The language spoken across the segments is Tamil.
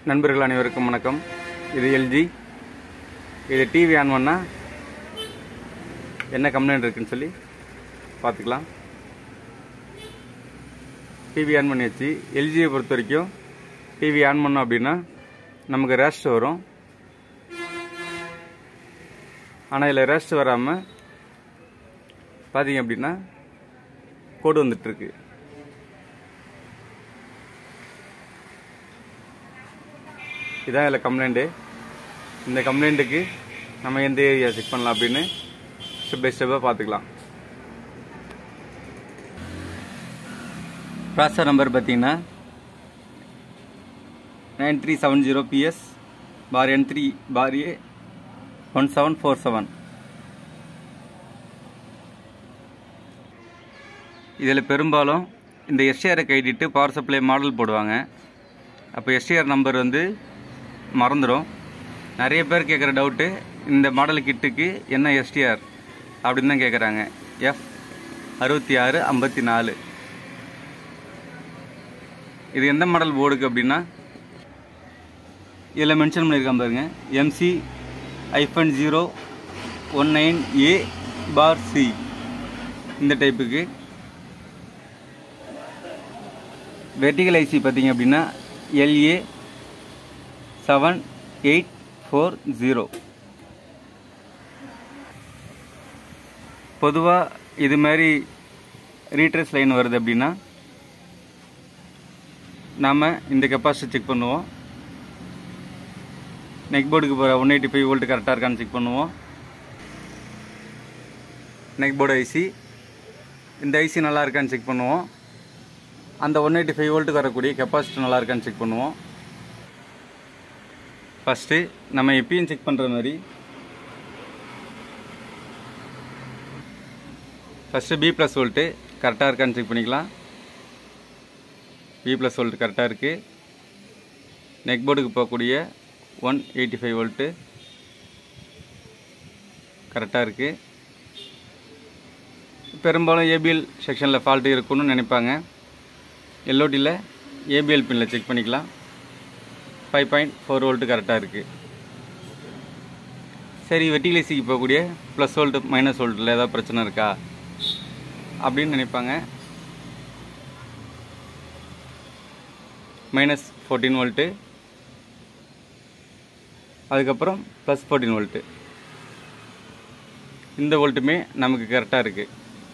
நண்பர்கள் அனைவருக்கும் வணக்கம் இது எல்ஜி இது டிவி ஆன் பண்ணால் என்ன கம்ப்ளைண்ட் இருக்குன்னு சொல்லி பார்த்துக்கலாம் டிவி ஆன் பண்ணியாச்சு எல்ஜியை பொறுத்த வரைக்கும் டிவி ஆன் பண்ணோம் அப்படின்னா நமக்கு ரேஸ்ட் வரும் ஆனால் இதில் ரேஸ்ட் வராமல் பார்த்தீங்க அப்படின்னா கோடு வந்துட்டுருக்கு இதான் இதில் கம்ப்ளைண்ட்டு இந்த கம்ப்ளைண்ட்டுக்கு நம்ம எந்த ஏரியா செக் பண்ணலாம் அப்படின்னு ஸ்டெப் பை ஸ்டெப்பாக பார்த்துக்கலாம் ப்ராசர் நம்பர் பார்த்தீங்கன்னா nine three seven zero BS four N three four A one seven four seven இதில் பெரும்பாலும் இந்த எஸ்டிஆரை கைட்டிட்டு பவர் சப்ளை மாடல் போடுவாங்க அப்போ எஸ்டிஆர் நம்பர் வந்து மறந்துடும் நிறைய பேர் கேட்குற டவுட்டு இந்த மாடல் கிட்டுக்கு என்ன எஸ்டிஆர் அப்படின்னு தான் கேட்குறாங்க எஃப் அறுபத்தி ஆறு ஐம்பத்தி நாலு இது எந்த மாடல் போர்டுக்கு அப்படின்னா இதில் மென்ஷன் பண்ணியிருக்கான் பாருங்க MC hyphen zero one nine A four C இந்த டைப்புக்கு வெர்டிகல் ஐசி பார்த்தீங்க அப்படின்னா LA seven eight four zero பொதுவாக இது மாதிரி ரீட்ரஸ் லைன் வருது அப்படின்னா நாம் இந்த கெப்பாசிட்டி செக் பண்ணுவோம் நெக் போர்டுக்கு போகிற ஒன் எயிட்டி ஃபைவ் வோல்ட் கரெக்டாக இருக்கான்னு செக் பண்ணுவோம் நெக் போர்டு ஐசி இந்த ஐசி நல்லா இருக்கான்னு செக் பண்ணுவோம் அந்த ஒன் எயிட்டி ஃபைவ் வோல்ட்டுக்கு வரக்கூடிய கெப்பாசிட்டி நல்லா இருக்கான்னு செக் பண்ணுவோம் ஃபஸ்ட்டு நம்ம எப்பயும் செக் பண்ணுற மாதிரி ஃபஸ்ட்டு பி ப்ளஸ் வோல்ட்டு கரெக்டாக இருக்கான்னு செக் பண்ணிக்கலாம் பி ப்ளஸ் வோல்ட் கரெக்டாக இருக்குது நெக் போர்டுக்கு போகக்கூடிய ஒன் எயிட்டி ஃபைவ் வோல்ட்டு கரெக்டாக இருக்குது பெரும்பாலும் ஏபிஎல் செக்ஷனில் ஃபால்ட்டு இருக்குன்னு நினைப்பாங்க எல்ஓடியில் ஏபிஎல் பின்னில் செக் பண்ணிக்கலாம் ஃபைவ் பாயிண்ட் ஃபோர் வோல்ட்டு கரெக்டாக இருக்குது சரி வெட்டிலேசிக்கு போகக்கூடிய ப்ளஸ் வோல்ட்டு மைனஸ் வோல்ட்டில் ஏதாவது பிரச்சனை இருக்கா அப்படின்னு நினைப்பாங்க மைனஸ் ஃபோர்டீன் வோல்ட்டு அதுக்கப்புறம் ப்ளஸ் ஃபோர்டீன் வோல்ட்டு இந்த வோல்ட்டுமே நமக்கு கரெக்டாக இருக்குது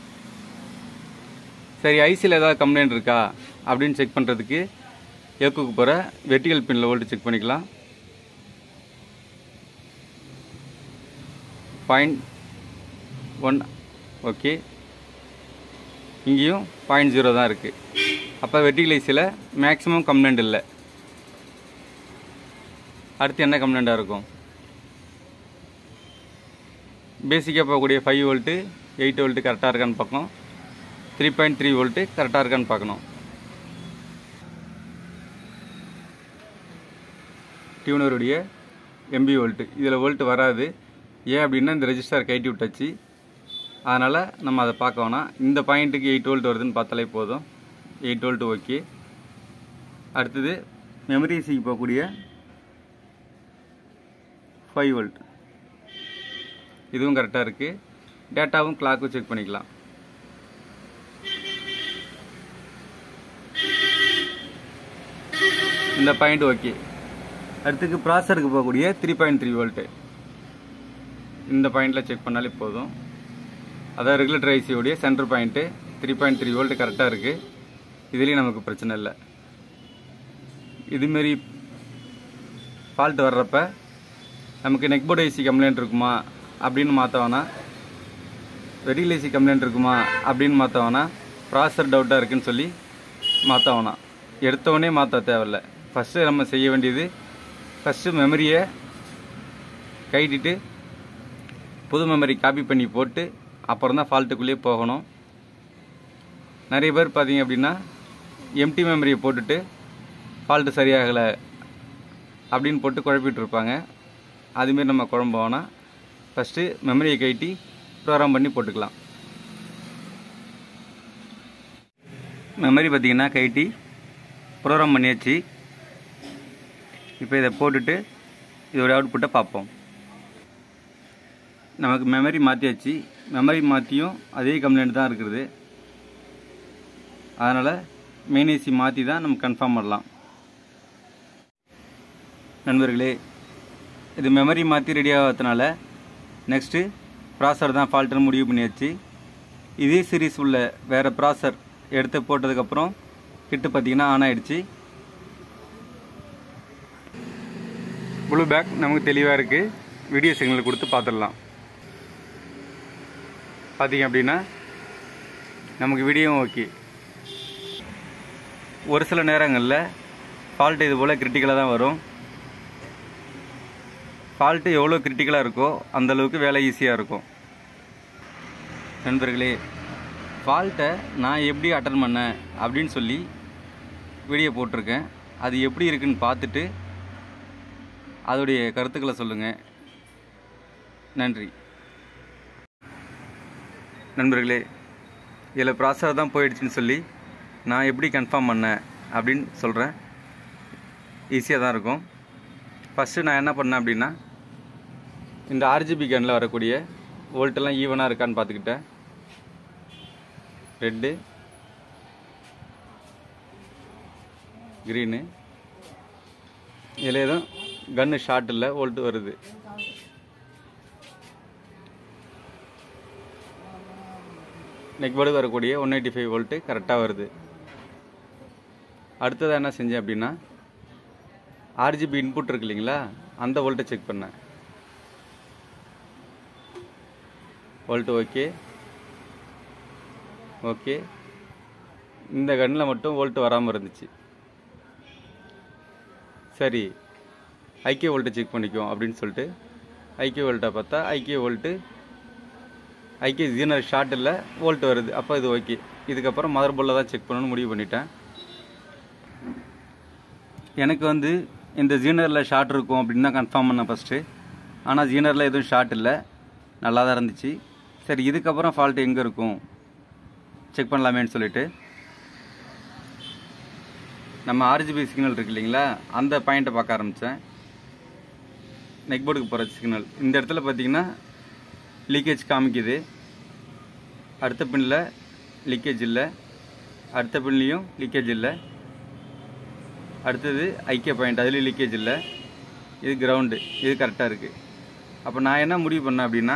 சரி ஐசியில் ஏதாவது கம்ப்ளைண்ட் இருக்கா அப்படின்னு செக் பண்ணுறதுக்கு எக்குக்கு போகிற வெர்டிகல் பின்னில் வோல்ட்டு செக் பண்ணிக்கலாம் பாயிண்ட் ஒன் ஓகே இங்கேயும் பாயிண்ட் ஜீரோ தான் இருக்குது அப்போ வெர்டிகல் ஐசியில் மேக்ஸிமம் கம்ப்ளைண்ட் இல்லை அடுத்து என்ன கம்ப்ளைண்ட்டாக இருக்கும் பேசிக்காக போகக்கூடிய ஃபைவ் வோல்ட்டு எயிட் வோல்ட்டு கரெக்டாக இருக்கான்னு பார்க்கணும் த்ரீ பாயிண்ட் த்ரீ வோல்ட்டு கரெக்டாக இருக்கான்னு பார்க்கணும் டியூனருடைய எம்பி வோல்ட்டு இதில் வோல்ட்டு வராது ஏன் அப்படின்னா இந்த ரெஜிஸ்டர் கைட்டி விட்டாச்சு அதனால் நம்ம அதை பார்க்க வேணாம் இந்த பாயிண்ட்டுக்கு எயிட் வோல்ட் வருதுன்னு பார்த்தாலே போதும் எயிட் வோல்ட்டு ஓகே அடுத்தது மெமரி சிக்கு போகக்கூடிய ஃபைவ் வோல்ட் இதுவும் கரெக்டாக இருக்குது டேட்டாவும் கிளாக்கும் செக் பண்ணிக்கலாம் இந்த பாயிண்ட் ஓகே அடுத்துக்கு ப்ராசருக்கு போகக்கூடிய த்ரீ பாயிண்ட் த்ரீ வோல்ட்டு இந்த பாயிண்டில் செக் பண்ணாலே போதும் அதான் ரெகுலேட்டர் ஐசியோடைய center point three point three volt கரெக்டாக இருக்குது இதுலேயும் நமக்கு பிரச்சனை இல்லை இதுமாரி ஃபால்ட் வர்றப்ப நமக்கு நெக் போர்டு ஐசி கம்ப்ளைண்ட் இருக்குமா அப்படின்னு மாற்றவனா வெடியில் ஐசி கம்ப்ளைண்ட் இருக்குமா அப்படின்னு மாற்றவனா ப்ராசர் டவுட்டாக இருக்குன்னு சொல்லி மாற்றவனா எடுத்தவொடனே மாற்ற தேவையில்ல ஃபஸ்ட்டு நம்ம செய்ய வேண்டியது ஃபஸ்ட்டு மெமரியை கைட்டிட்டு புது மெமரி காப்பி பண்ணி போட்டு அப்புறம் தான் ஃபால்ட்டுக்குள்ளேயே போகணும் நிறைய பேர் பார்த்தீங்க அப்படின்னா எம்டி மெமரியை போட்டுட்டு ஃபால்ட்டு சரியாகலை அப்படின்னு போட்டு குழப்பிட்டு இருப்பாங்க அதுமாரி நம்ம குழம்பு வேணால் ஃபஸ்ட்டு மெமரியை கைட்டி ப்ரோக்ராம் பண்ணி போட்டுக்கலாம் மெமரி பார்த்தீங்கன்னா கைட்டி ப்ரோக்ராம் பண்ணியாச்சு இப்போ இதை போட்டுட்டு இதோட அவுட்புட்டை பார்ப்போம் நமக்கு மெமரி மாற்றியாச்சு மெமரி மாற்றியும் அதே கம்ப்ளைண்ட் தான் இருக்குது அதனால் மெயின் ஏசி மாற்றி தான் நம்ம கன்ஃபார்ம் பண்ணலாம் நண்பர்களே இது மெமரி மாற்றி ரெடி ஆகிறதுனால நெக்ஸ்ட்டு ப்ராசர் தான் ஃபால்ட்டுன்னு முடிவு பண்ணியாச்சு இதே சீரிஸ் உள்ள வேறு ப்ராசர் எடுத்து போட்டதுக்கப்புறம் கிட்டு பார்த்தீங்கன்னா ஆன் ஆயிடுச்சு ப்ளூ பேக் நமக்கு தெளிவாக இருக்குது வீடியோ சிக்னல் கொடுத்து பார்த்துடலாம் பார்த்தீங்க அப்படின்னா நமக்கு வீடியோவும் ஓகே ஒரு சில நேரங்களில் ஃபால்ட் இது போல் கிரிட்டிக்கலாக தான் வரும் ஃபால்ட்டு எவ்வளோ கிரிட்டிக்கலாக இருக்கோ அந்த அளவுக்கு வேலை ஈஸியாக இருக்கும் நண்பர்களே ஃபால்ட்டை நான் எப்படி அட்டன் பண்ணேன் அப்படின்னு சொல்லி வீடியோ போட்டிருக்கேன் அது எப்படி இருக்குன்னு பார்த்துட்டு அதோடைய கருத்துக்களை சொல்லுங்கள் நன்றி நண்பர்களே இதில் ப்ராசர் தான் போயிடுச்சுன்னு சொல்லி நான் எப்படி கன்ஃபார்ம் பண்ணேன் அப்படின்னு சொல்கிறேன் ஈஸியாக தான் இருக்கும் ஃபஸ்ட்டு நான் என்ன பண்ணேன் அப்படின்னா இந்த ஆர்ஜிபி கனில் வரக்கூடிய வோல்ட்டெல்லாம் ஈவனாக இருக்கான்னு பார்த்துக்கிட்டேன் ரெட்டு க்ரீனு இதில் எதுவும் கன்று ஷார்ட் இல்லை வோல்ட் வருது நெக்போர்டு வரக்கூடிய ஒன் எயிட்டி ஃபைவ் வோல்ட்டு கரெக்டாக வருது அடுத்ததாக என்ன செஞ்சேன் அப்படின்னா ஆர்ஜிபி இன்புட் இருக்கு இல்லைங்களா அந்த வோல்ட்டை செக் பண்ணேன் வோல்ட் ஓகே ஓகே இந்த கண்ணில் மட்டும் வோல்ட் வராமல் இருந்துச்சு சரி ஐக்கிய வோல்ட்டை செக் பண்ணிக்குவோம் அப்படின்னு சொல்லிட்டு ஐக்கிய வோல்ட்டை பார்த்தா ஐக்கிய வோல்ட்டு ஐக்கிய ஜீனர் ஷார்ட் இல்லை வோல்ட் வருது அப்போ இது ஓகே இதுக்கப்புறம் மதர் போர்டில் தான் செக் பண்ணணும்னு முடிவு பண்ணிட்டேன் எனக்கு வந்து இந்த ஜீனரில் ஷார்ட் இருக்கும் அப்படின்னு தான் கன்ஃபார்ம் பண்ணேன் ஃபஸ்ட்டு ஆனால் ஜீனரில் எதுவும் ஷார்ட் இல்லை நல்லா தான் இருந்துச்சு சரி இதுக்கப்புறம் ஃபால்ட் எங்கே இருக்கும் செக் பண்ணலாமேன்னு சொல்லிட்டு நம்ம ஆர்ஜிபி சிக்னல் இருக்கு இல்லைங்களா அந்த பாயிண்ட்டை பார்க்க ஆரம்பித்தேன் நெக்போர்டுக்கு போகிற சிக்னல் இந்த இடத்துல பார்த்தீங்கன்னா லீக்கேஜ் காமிக்குது அடுத்த பின்னில் லீக்கேஜ் இல்லை அடுத்த பின்லேயும் லீக்கேஜ் இல்லை அடுத்தது ஐக்கிய பாயிண்ட் அதுலேயும் லீக்கேஜ் இல்லை இது கிரவுண்டு இது கரெக்டாக இருக்குது அப்போ நான் என்ன முடிவு பண்ணேன் அப்படின்னா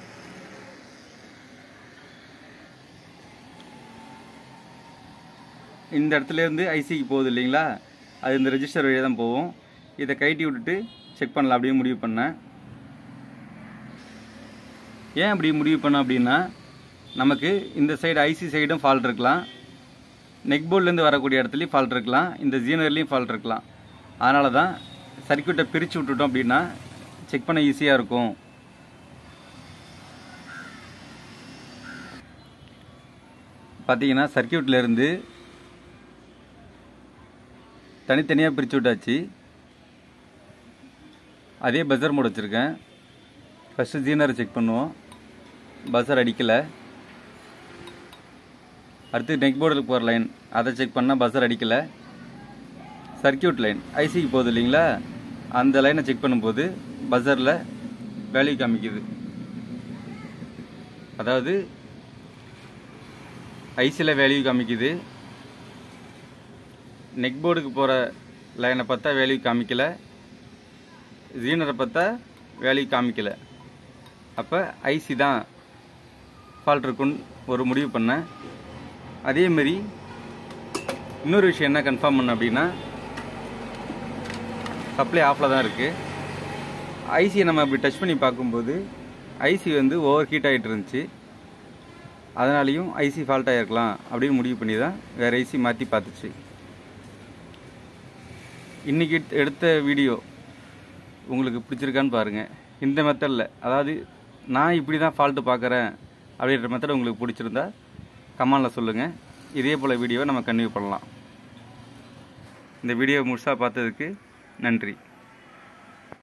இந்த இடத்துலேருந்து ஐசிக்கு போகுது இல்லைங்களா அது இந்த ரெஜிஸ்டர் வழியாக தான் போகும் இதை கைட்டி விட்டுட்டு செக் பண்ணலாம் அப்படின்னு முடிவு பண்ணேன் ஏன் அப்படி முடிவு பண்ணேன் அப்படின்னா நமக்கு இந்த சைடு ஐசி சைடும் ஃபால்ட் இருக்கலாம் நெக் போர்ட்லேருந்து வரக்கூடிய இடத்துலையும் ஃபால்ட் இருக்கலாம் இந்த ஜீனர்லேயும் ஃபால்ட் இருக்கலாம் அதனால தான் சர்க்கியூட்டை பிரித்து விட்டுட்டோம் அப்படின்னா செக் பண்ண ஈஸியாக இருக்கும் பார்த்தீங்கன்னா சர்க்கியூட்லேருந்து தனித்தனியாக பிரித்து விட்டாச்சு அதே பஸர் மோட் வச்சுருக்கேன் ஃபஸ்ட்டு ஜீனரை செக் பண்ணுவோம் பஸர் அடிக்கலை அடுத்து நெக் போர்டில் போகிற லைன் அதை செக் பண்ணால் பஸர் அடிக்கலை சர்க்கியூட் லைன் ஐசிக்கு போகுது இல்லைங்களா அந்த லைனை செக் பண்ணும்போது பஸரில் வேல்யூ காமிக்குது அதாவது ஐசியில் வேல்யூ காமிக்குது நெக் போர்டுக்கு போகிற லைனை பார்த்தா வேல்யூ காமிக்கல ஜீனரை பார்த்தா வேல்யூ காமிக்கல அப்போ ஐசி தான் ஃபால்ட் இருக்குன்னு ஒரு முடிவு பண்ணேன் அதேமாரி இன்னொரு விஷயம் என்ன கன்ஃபார்ம் பண்ண அப்படின்னா சப்ளை ஆஃபில் தான் இருக்குது ஐசியை நம்ம அப்படி டச் பண்ணி பார்க்கும்போது ஐசி வந்து ஓவர் ஹீட் ஆகிட்டு இருந்துச்சு அதனாலையும் ஐசி ஃபால்ட் ஆகிருக்கலாம் அப்படின்னு முடிவு பண்ணி தான் வேறு ஐசி மாற்றி பார்த்துச்சு இன்றைக்கி எடுத்த வீடியோ உங்களுக்கு பிடிச்சிருக்கான்னு பாருங்கள் இந்த மெத்தடில் அதாவது நான் இப்படி தான் ஃபால்ட்டு பார்க்குறேன் அப்படின்ற மெத்தட் உங்களுக்கு பிடிச்சிருந்தா கமெண்டில் சொல்லுங்கள் இதே போல் வீடியோவை நம்ம கன்டினியூ பண்ணலாம் இந்த வீடியோ முழுசாக பார்த்ததுக்கு நன்றி